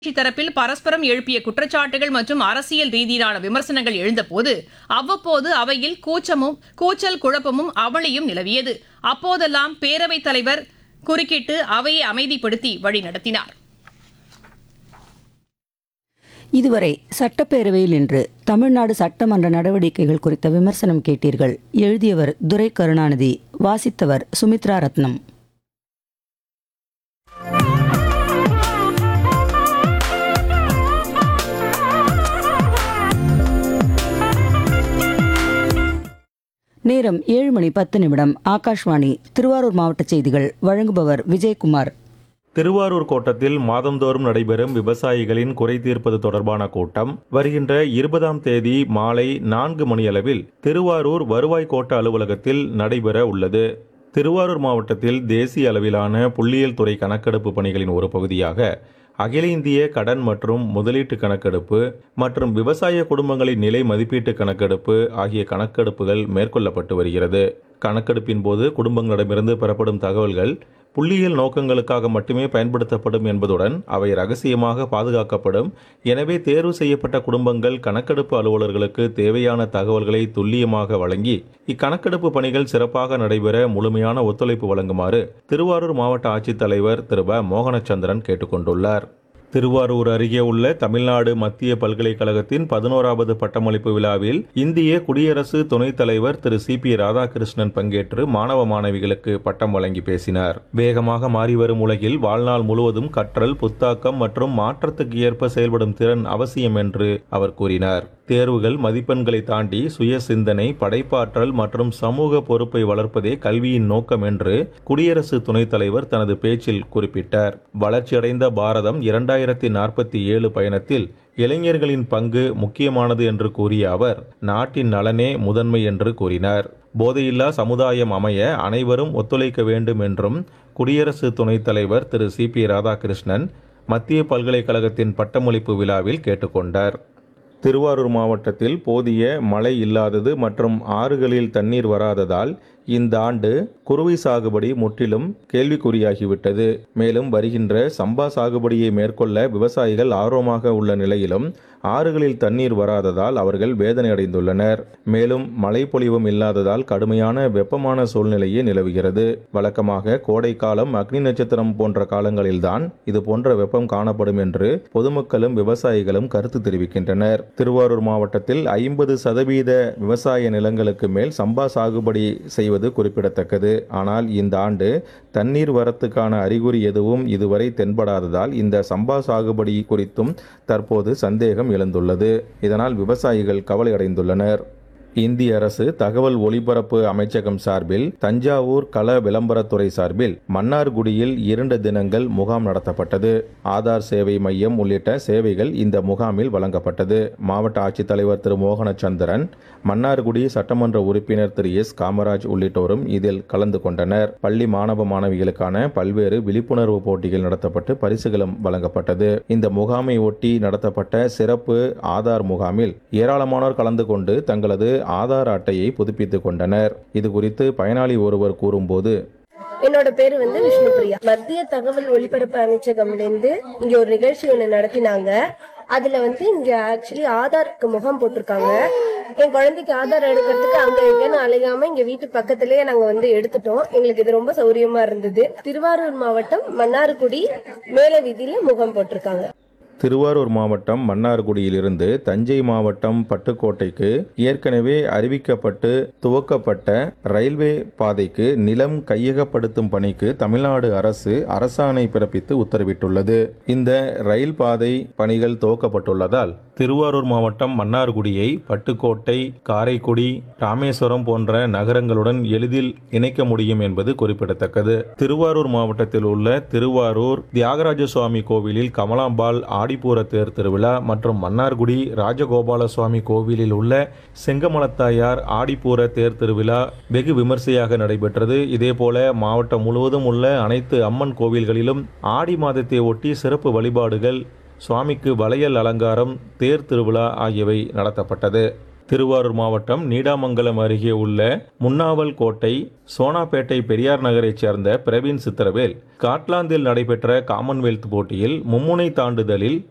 கட்சி தரப்பில் பரஸ்பரம் எழுப்பிய குற்றச்சாட்டுகள் மற்றும் அரசியல் ரீதியிலான விமர்சனங்கள் எழுந்தபோது அவ்வப்போது அவையில் கூச்சமும் கூச்சல் குழப்பமும் அவளியும் நிலவியது அப்போதெல்லாம் பேரவைத் தலைவர் குறுக்கிட்டு அவையை அமைதிப்படுத்தி வழிநடத்தினார் இதுவரை சட்டப்பேரவையில் இன்று தமிழ்நாடு சட்டமன்ற நடவடிக்கைகள் குறித்த விமர்சனம் கேட்டீர்கள் எழுதியவர் துரை கருணாநிதி வாசித்தவர் சுமித்ரா ரத்னம் நேரம் ஏழு மணி பத்து நிமிடம் ஆகாஷ்வாணி திருவாரூர் மாவட்ட செய்திகள் வழங்குபவர் விஜயகுமார் திருவாரூர் கோட்டத்தில் மாதந்தோறும் நடைபெறும் விவசாயிகளின் குறை தீர்ப்பது தொடர்பான கூட்டம் வருகின்ற இருபதாம் தேதி மாலை நான்கு மணியளவில் திருவாரூர் வருவாய் கோட்ட அலுவலகத்தில் நடைபெற உள்ளது திருவாரூர் மாவட்டத்தில் தேசிய அளவிலான புள்ளியியல் துறை கணக்கெடுப்பு பணிகளின் ஒரு பகுதியாக அகில இந்திய கடன் மற்றும் முதலீட்டு கணக்கெடுப்பு மற்றும் விவசாய குடும்பங்களின் நிலை மதிப்பீட்டு கணக்கெடுப்பு ஆகிய கணக்கெடுப்புகள் மேற்கொள்ளப்பட்டு வருகிறது கணக்கெடுப்பின் போது குடும்பங்களிடமிருந்து பெறப்படும் தகவல்கள் புள்ளியியல் நோக்கங்களுக்காக மட்டுமே பயன்படுத்தப்படும் என்பதுடன் அவை ரகசியமாக பாதுகாக்கப்படும் எனவே தேர்வு செய்யப்பட்ட குடும்பங்கள் கணக்கெடுப்பு அலுவலர்களுக்கு தேவையான தகவல்களை துல்லியமாக வழங்கி இக்கணக்கெடுப்பு பணிகள் சிறப்பாக நடைபெற முழுமையான ஒத்துழைப்பு வழங்குமாறு திருவாரூர் மாவட்ட ஆட்சித்தலைவர் திரு வ மோகனச்சந்திரன் கேட்டுக்கொண்டுள்ளார் திருவாரூர் அருகே உள்ள தமிழ்நாடு மத்திய பல்கலைக்கழகத்தின் பதினோராவது பட்டமளிப்பு விழாவில் இந்திய குடியரசு துணைத் தலைவர் திரு சி பி ராதாகிருஷ்ணன் பங்கேற்று மாணவ மாணவிகளுக்கு பட்டம் வழங்கி பேசினார் வேகமாக மாறிவரும் உலகில் வாழ்நாள் முழுவதும் கற்றல் புத்தாக்கம் மற்றும் மாற்றத்துக்கு ஏற்ப செயல்படும் திறன் அவசியம் என்று அவர் கூறினார் தேர்வுகள் மதிப்பெண்களை தாண்டி சுய சிந்தனை படைப்பாற்றல் மற்றும் சமூக பொறுப்பை வளர்ப்பதே கல்வியின் நோக்கம் என்று குடியரசு துணைத் தலைவர் தனது பேச்சில் குறிப்பிட்டார் வளர்ச்சியடைந்த பாரதம் இரண்டாயிரத்தி நாற்பத்தி ஏழு பயணத்தில் இளைஞர்களின் பங்கு முக்கியமானது என்று கூறிய அவர் நாட்டின் நலனே முதன்மை என்று கூறினார் போதையில்லா சமுதாயம் அமைய அனைவரும் ஒத்துழைக்க வேண்டும் என்றும் குடியரசு துணைத் தலைவர் திரு சி பி ராதாகிருஷ்ணன் மத்திய பல்கலைக்கழகத்தின் பட்டமளிப்பு விழாவில் கேட்டுக்கொண்டார் திருவாரூர் மாவட்டத்தில் போதிய மழை இல்லாதது மற்றும் ஆறுகளில் தண்ணீர் வராததால் இந்த ஆண்டு குறுவை சாகுபடி முற்றிலும் கேள்விக்குறியாகிவிட்டது மேலும் வருகின்ற சம்பா சாகுபடியை மேற்கொள்ள விவசாயிகள் ஆர்வமாக உள்ள நிலையிலும் ஆறுகளில் தண்ணீர் வராததால் அவர்கள் வேதனை அடைந்துள்ளனர் மேலும் மழை பொழிவும் இல்லாததால் கடுமையான வெப்பமான சூழ்நிலையே நிலவுகிறது வழக்கமாக கோடை காலம் அக்னி நட்சத்திரம் போன்ற காலங்களில்தான் இது போன்ற வெப்பம் காணப்படும் என்று பொதுமக்களும் விவசாயிகளும் கருத்து தெரிவிக்கின்றனர் திருவாரூர் மாவட்டத்தில் ஐம்பது சதவீத விவசாய நிலங்களுக்கு மேல் சம்பா சாகுபடி செய்வது குறிப்பிடத்தக்கது ஆனால் இந்த ஆண்டு தண்ணீர் வரத்துக்கான அறிகுறி எதுவும் இதுவரை தென்படாததால் இந்த சம்பா சாகுபடி குறித்தும் தற்போது சந்தேகம் எழுந்துள்ளது இதனால் விவசாயிகள் கவலை அடைந்துள்ளனர் இந்திய அரசு தகவல் ஒலிபரப்பு அமைச்சகம் சார்பில் தஞ்சாவூர் கள விளம்பரத்துறை சார்பில் மன்னார்குடியில் இரண்டு தினங்கள் முகாம் நடத்தப்பட்டது ஆதார் சேவை மையம் உள்ளிட்ட சேவைகள் இந்த முகாமில் வழங்கப்பட்டது மாவட்ட ஆட்சித்தலைவர் திரு மோகனச்சந்திரன் மன்னார்குடி சட்டமன்ற உறுப்பினர் திரு எஸ் காமராஜ் உள்ளிட்டோரும் இதில் கலந்து கொண்டனர் பள்ளி மாணவ மாணவிகளுக்கான பல்வேறு விழிப்புணர்வு போட்டிகள் நடத்தப்பட்டு பரிசுகளும் வழங்கப்பட்டது இந்த முகாமை ஒட்டி நடத்தப்பட்ட சிறப்பு ஆதார் முகாமில் ஏராளமானோர் கலந்து கொண்டு தங்களது ஆதார் அட்டையை புதுப்பித்துக் கொண்டனர் இது குறித்து பயனாளி ஒருவர் கூறும்போது என்னோட பேரு வந்து விஷ்ணுபிரியா மத்திய தகவல் ஒலிபரப்பு அமைச்சகம்லேருந்து இங்க ஒரு நிகழ்ச்சி ஒண்ணு நடத்தினாங்க அதுல வந்து இங்க ஆக்சுவலி ஆதாருக்கு முகாம் போட்டிருக்காங்க என் குழந்தைக்கு ஆதார் எடுக்கிறதுக்கு அங்க எங்கன்னு அலையாம இங்க வீட்டு பக்கத்திலேயே நாங்க வந்து எடுத்துட்டோம் எங்களுக்கு இது ரொம்ப சௌரியமா இருந்தது திருவாரூர் மாவட்டம் மன்னார்குடி மேல வீதியில முகாம் போட்டிருக்காங்க திருவாரூர் மாவட்டம் மன்னார்குடியிலிருந்து தஞ்சை மாவட்டம் பட்டுக்கோட்டைக்கு ஏற்கனவே அறிவிக்கப்பட்டு துவக்கப்பட்ட ரயில்வே பாதைக்கு நிலம் கையகப்படுத்தும் பணிக்கு தமிழ்நாடு அரசு அரசாணை பிறப்பித்து உத்தரவிட்டுள்ளது இந்த ரயில் பாதை பணிகள் துவக்கப்பட்டுள்ளதால் திருவாரூர் மாவட்டம் மன்னார்குடியை பட்டுக்கோட்டை காரைக்குடி ராமேஸ்வரம் போன்ற நகரங்களுடன் எளிதில் இணைக்க முடியும் என்பது குறிப்பிடத்தக்கது திருவாரூர் மாவட்டத்தில் உள்ள திருவாரூர் தியாகராஜ சுவாமி கோவிலில் கமலாம்பாள் ஆடிப்பூர தேர் திருவிழா மற்றும் மன்னார்குடி ராஜகோபால சுவாமி கோவிலில் உள்ள செங்கமலத்தாயார் ஆடிப்பூர தேர் திருவிழா வெகு விமர்சையாக நடைபெற்றது இதேபோல மாவட்டம் முழுவதும் உள்ள அனைத்து அம்மன் கோவில்களிலும் ஆடி மாதத்தை ஒட்டி சிறப்பு வழிபாடுகள் சுவாமிக்கு வளையல் அலங்காரம் தேர் திருவிழா ஆகியவை நடத்தப்பட்டது திருவாரூர் மாவட்டம் நீடாமங்கலம் அருகே உள்ள முன்னாவல் கோட்டை சோனாப்பேட்டை பெரியார் நகரைச் சேர்ந்த பிரவீன் சித்திரவேல் ஸ்காட்லாந்தில் நடைபெற்ற காமன்வெல்த் போட்டியில் மும்முனை தாண்டுதலில்